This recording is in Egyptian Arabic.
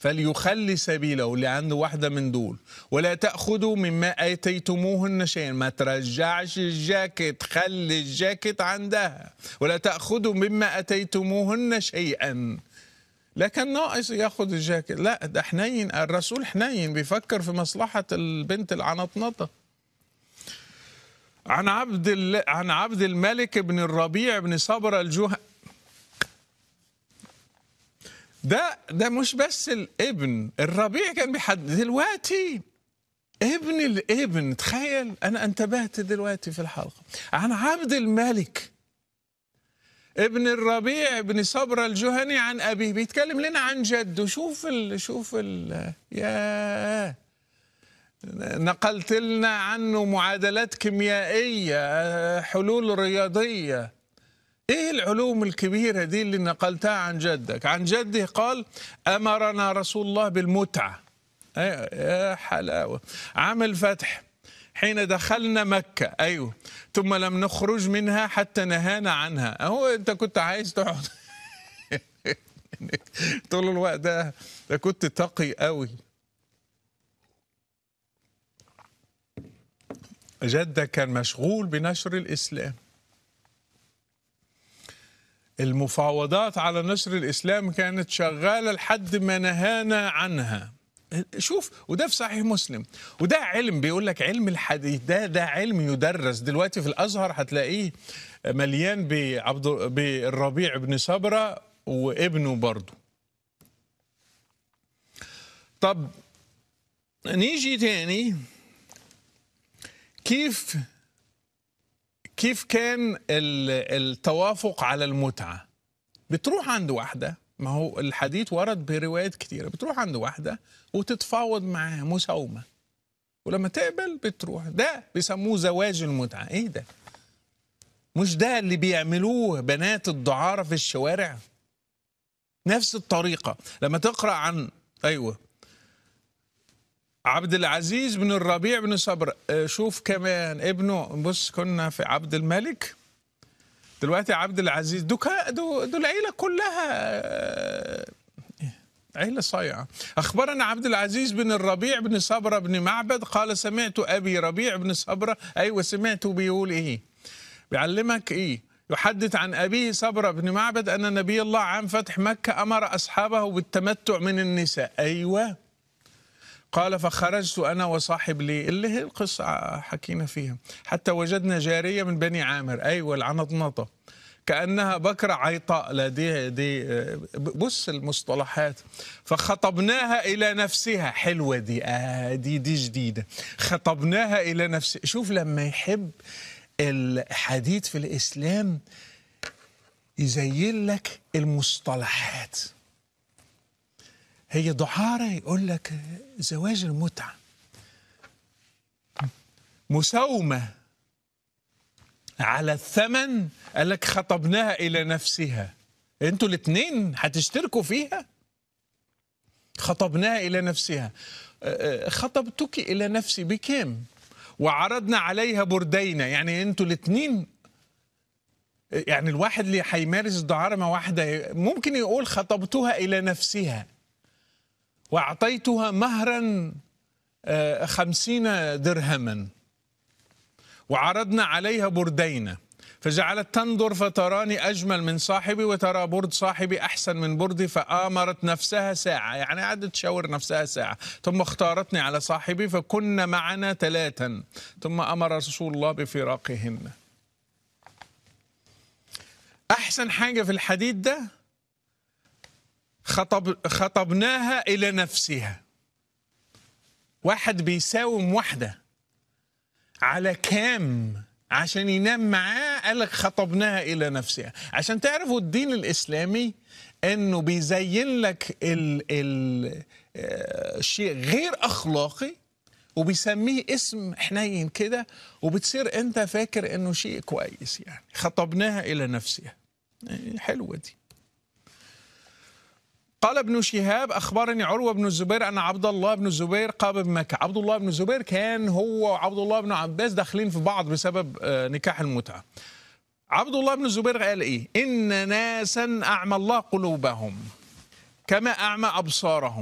فليخلي سبيله اللي عنده واحدة من دول ولا تأخذوا مما آتيتموهن شيئا ما ترجعش الجاكيت خلي الجاكيت عندها ولا تأخذوا مما آتيتموهن شيئا لا كان ناقص ياخد الجاكيت لا ده حنين الرسول حنين بيفكر في مصلحة البنت العنطنطة عن عبد ال... عن عبد الملك بن الربيع بن صبر الجه ده ده مش بس الابن الربيع كان بيحد دلوقتي ابن الابن تخيل انا انتبهت دلوقتي في الحلقه عن عبد الملك ابن الربيع بن صبر الجهني عن ابيه بيتكلم لنا عن جده شوف ال شوف ال يا نقلت لنا عنه معادلات كيميائيه حلول رياضيه ايه العلوم الكبيره دي اللي نقلتها عن جدك عن جده قال امرنا رسول الله بالمتعه يا حلاوه عام الفتح حين دخلنا مكة أيوه ثم لم نخرج منها حتى نهانا عنها أهو أنت كنت عايز تقعد طول الوقت ده ده كنت تقي قوي جدك كان مشغول بنشر الإسلام المفاوضات على نشر الإسلام كانت شغالة لحد ما نهانا عنها شوف وده في صحيح مسلم وده علم بيقول لك علم الحديث ده ده علم يدرس دلوقتي في الازهر هتلاقيه مليان بعبد بالربيع بن صبره وابنه برضه طب نيجي تاني كيف كيف كان التوافق على المتعه بتروح عند واحده ما هو الحديث ورد بروايات كتيرة بتروح عند واحدة وتتفاوض معاها مساومة ولما تقبل بتروح ده بيسموه زواج المتعة ايه ده مش ده اللي بيعملوه بنات الدعارة في الشوارع نفس الطريقة لما تقرأ عن أيوة عبد العزيز بن الربيع بن صبر شوف كمان ابنه بص كنا في عبد الملك دلوقتي عبد العزيز دول دو, دو العيله كلها عيله صايعه اخبرنا عبد العزيز بن الربيع بن صبره بن معبد قال سمعت ابي ربيع بن صبره ايوه سمعته بيقول ايه بيعلمك ايه يحدث عن ابيه صبره بن معبد ان نبي الله عام فتح مكه امر اصحابه بالتمتع من النساء ايوه قال فخرجت انا وصاحب لي اللي هي القصه حكينا فيها حتى وجدنا جاريه من بني عامر ايوه العنطنطه كانها بكره عيطاء لا دي دي بص المصطلحات فخطبناها الى نفسها حلوه دي آه دي دي جديده خطبناها الى نفسها شوف لما يحب الحديث في الاسلام يزين لك المصطلحات هي دعارة يقول لك زواج المتعة مساومة على الثمن قال لك خطبناها إلى نفسها انتوا الاثنين هتشتركوا فيها خطبناها إلى نفسها خطبتك إلى نفسي بكم وعرضنا عليها بردينا يعني انتوا الاثنين يعني الواحد اللي هيمارس الدعارة مع واحدة ممكن يقول خطبتها إلى نفسها وأعطيتها مهرا خمسين درهما وعرضنا عليها بردين فجعلت تنظر فتراني أجمل من صاحبي وترى برد صاحبي أحسن من بردي فآمرت نفسها ساعة يعني قعدت تشاور نفسها ساعة ثم اختارتني على صاحبي فكنا معنا ثلاثا ثم أمر رسول الله بفراقهن أحسن حاجة في الحديث ده خطب خطبناها إلى نفسها واحد بيساوم واحدة على كام عشان ينام معاه قال لك خطبناها إلى نفسها عشان تعرفوا الدين الإسلامي إنه بيزين لك ال ال الشيء غير أخلاقي وبيسميه اسم حنين كده وبتصير أنت فاكر إنه شيء كويس يعني خطبناها إلى نفسها حلوة دي قال ابن شهاب اخبرني عروه بن الزبير ان عبد الله بن الزبير قام بمكه، عبد الله بن الزبير كان هو وعبد الله بن عباس داخلين في بعض بسبب نكاح المتعه. عبد الله بن الزبير قال ايه؟ ان ناسا اعمى الله قلوبهم كما اعمى ابصارهم